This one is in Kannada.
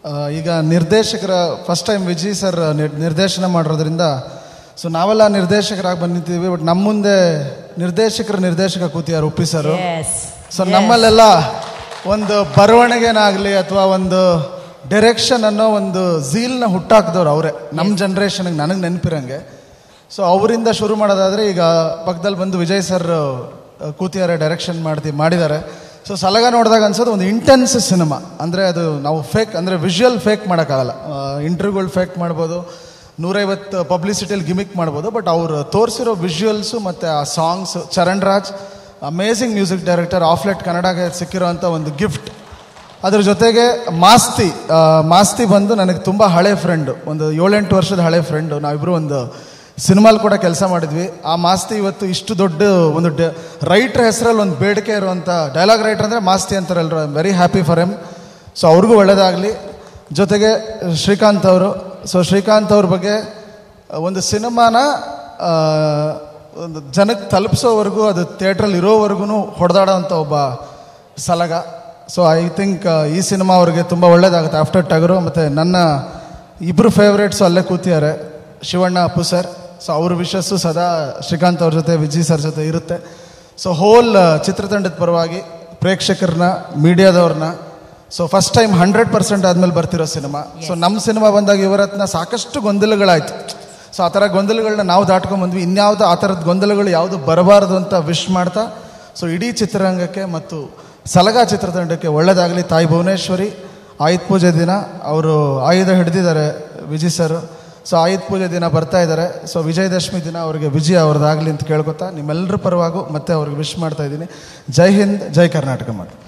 ಆ, ಈಗ ನಿರ್ದೇಶಕರ ಫಸ್ಟ್ ಟೈಮ್ ವಿಜಯ್ ಸರ್ ನಿರ್- ನಿರ್ದೇಶನ ಮಾಡಿರೋದ್ರಿಂದ ಸೊ ನಾವೆಲ್ಲ ನಿರ್ದೇಶಕರಾಗಿ ಬಂದಿದ್ದೀವಿ ಬಟ್ ನಮ್ಮ ಮುಂದೆ ನಿರ್ದೇಶಕರ ನಿರ್ದೇಶಕ ಕೂತಿಯಾರು ಉಪ್ಪಿ ಸರ್ ಎಸ್ ಸೊ ನಮ್ಮಲ್ಲೆಲ್ಲ ಒಂದು ಬರವಣಿಗೆನಾಗಲಿ ಅಥವಾ ಒಂದು ಡೈರೆಕ್ಷನ್ ಅನ್ನೋ ಒಂದು ಝೀಲ್ನ ಹುಟ್ಟಾಕಿದವ್ರು ಅವರೇ ನಮ್ಮ ಜನ್ರೇಷನ್ಗೆ ನನಗೆ ನೆನಪಿರಂಗೆ ಸೊ ಅವರಿಂದ ಶುರು ಮಾಡೋದಾದರೆ ಈಗ ಪಕ್ಕದಲ್ಲಿ ಬಂದು ವಿಜಯ್ ಸರ್ ಕೂತಿದ್ದಾರೆ ಡೈರೆಕ್ಷನ್ ಮಾಡ್ತಿ ಮಾಡಿದ್ದಾರೆ ಸೊ ಸಲಗ ನೋಡಿದಾಗ ಅನ್ಸೋದು ಒಂದು ಇಂಟೆನ್ಸ್ ಸಿನಿಮಾ ಅಂದರೆ ಅದು ನಾವು ಫೇಕ್ ಅಂದರೆ ವಿಜುವಲ್ ಫೇಕ್ ಮಾಡೋಕ್ಕಾಗಲ್ಲ ಇಂಟರ್ವ್ಯೂಗಳು ಫೇಕ್ ಮಾಡ್ಬೋದು ನೂರೈವತ್ತು ಪಬ್ಲಿಸಿಟಿಯಲ್ಲಿ ಗಿಮಿಕ್ ಮಾಡ್ಬೋದು ಬಟ್ ಅವರು ತೋರಿಸಿರೋ ವಿಜುವಲ್ಸು ಮತ್ತು ಆ songs Charan Raj amazing music director ಆಫ್ಲೆಟ್ ಕನ್ನಡಗೆ ಸಿಕ್ಕಿರೋಂಥ ಒಂದು ಗಿಫ್ಟ್ ಅದ್ರ ಜೊತೆಗೆ ಮಾಸ್ತಿ ಆ, ಮಾಸ್ತಿ ಬಂದು ನನಗೆ ತುಂಬ ಹಳೆ ಫ್ರೆಂಡು ಒಂದು ಏಳೆಂಟು ವರ್ಷದ ಹಳೆ ಫ್ರೆಂಡು ನಾವಿಬ್ಬರು ಒಂದು ಸಿನಿಮಾಲ್ ಕೂಡ ಕೆಲಸ ಮಾಡಿದ್ವಿ ಆ ಮಾಸ್ತಿ ಇವತ್ತು ಇಷ್ಟು ದೊಡ್ಡ ಒಂದು ರೈಟ್ರ್ ಹೆಸರಲ್ಲಿ ಒಂದು ಬೇಡಿಕೆ ಇರುವಂಥ ಡೈಲಾಗ್ ರೈಟರ್ ಅಂದರೆ ಮಾಸ್ತಿ ಅಂತಾರಲ್ರು I very happy for him so ಅವ್ರಿಗೂ ಒಳ್ಳೇದಾಗಲಿ ಜೊತೆಗೆ ಶ್ರೀಕಾಂತ್ ಅವರು ಸೊ ಶ್ರೀಕಾಂತ್ ಅವ್ರ ಬಗ್ಗೆ ಒಂದು ಸಿನಿಮಾನ ಆ, ಒಂದು ಜನಕ್ಕೆ ತಲುಪಿಸೋವರೆಗೂ ಅದು ಥಿಯೇಟ್ರಲ್ಲಿ ಇರೋವರೆಗೂ ಹೊಡೆದಾಡೋಂಥ ಒಬ್ಬ ಸಲಗ ಸೊ ಐ ಥಿಂಕ್ ಈ ಸಿನಿಮಾ ಅವ್ರಿಗೆ ತುಂಬ ಒಳ್ಳೇದಾಗುತ್ತೆ ಆಫ್ಟರ್ ಟಗರು ಮತ್ತು ನನ್ನ ಇಬ್ಬರು ಫೇವ್ರೇಟ್ಸು ಅಲ್ಲೇ ಕೂತಿದ್ದಾರೆ ಶಿವಣ್ಣ ಅಪ್ಪು ಸರ್ ಸೊ ಅವ್ರ ವಿಶಸ್ಸು ಸದಾ ಶ್ರೀಕಾಂತ್ ಅವ್ರ ಜೊತೆ ವಿಜಯ್ ಸರ್ ಜೊತೆ ಇರುತ್ತೆ ಸೊ ಹೋಲ್ ಚಿತ್ರತಂಡದ ಪರವಾಗಿ ಪ್ರೇಕ್ಷಕರನ್ನ ಮೀಡಿಯಾದವ್ರನ್ನ so first time hundred percent ಆದಮೇಲೆ ಬರ್ತಿರೋ ಸಿನಿಮಾ ಸೊ ನಮ್ಮ ಸಿನಿಮಾ ಬಂದಾಗ ಇವರತ್ನ ಸಾಕಷ್ಟು ಗೊಂದಲಗಳಾಯ್ತು ಸೊ ಆ ಥರ ಗೊಂದಲಗಳನ್ನ ನಾವು ದಾಟ್ಕೊಂಡ್ಬಂದ್ವಿ ಇನ್ಯಾವುದು ಆ ಥರದ ಗೊಂದಲಗಳು ಯಾವುದು ಬರಬಾರದು ಅಂತ ವಿಶ್ ಮಾಡ್ತಾ ಸೊ ಇಡೀ ಚಿತ್ರರಂಗಕ್ಕೆ ಮತ್ತು ಸಲಗಾ ಚಿತ್ರತಂಡಕ್ಕೆ ಒಳ್ಳೆಯದಾಗಲಿ ತಾಯಿ ಭುವನೇಶ್ವರಿ ಆಯುಧ ಪೂಜೆ ದಿನ ಅವರು ಆಯುಧ ಹಿಡಿದಿದ್ದಾರೆ ವಿಜಯ್ ಸರ್ ಸೊ ಆಯುಧ ಪೂಜೆ ದಿನ ಬರ್ತಾ ಇದ್ದಾರೆ ಸೊ ವಿಜಯದಶಮಿ ದಿನ ಅವರಿಗೆ ವಿಜಯ ಅವ್ರದ್ದಾಗಲಿ ಅಂತ ಕೇಳ್ಕೊತಾ ನಿಮ್ಮೆಲ್ಲರ ಪರವಾಗೂ ಮತ್ತೆ ಅವ್ರಿಗೆ ವಿಶ್ ಮಾಡ್ತಾ ಇದ್ದೀನಿ ಜೈ ಹಿಂದ್ ಜೈ ಕರ್ನಾಟಕ ಮಾಡಿ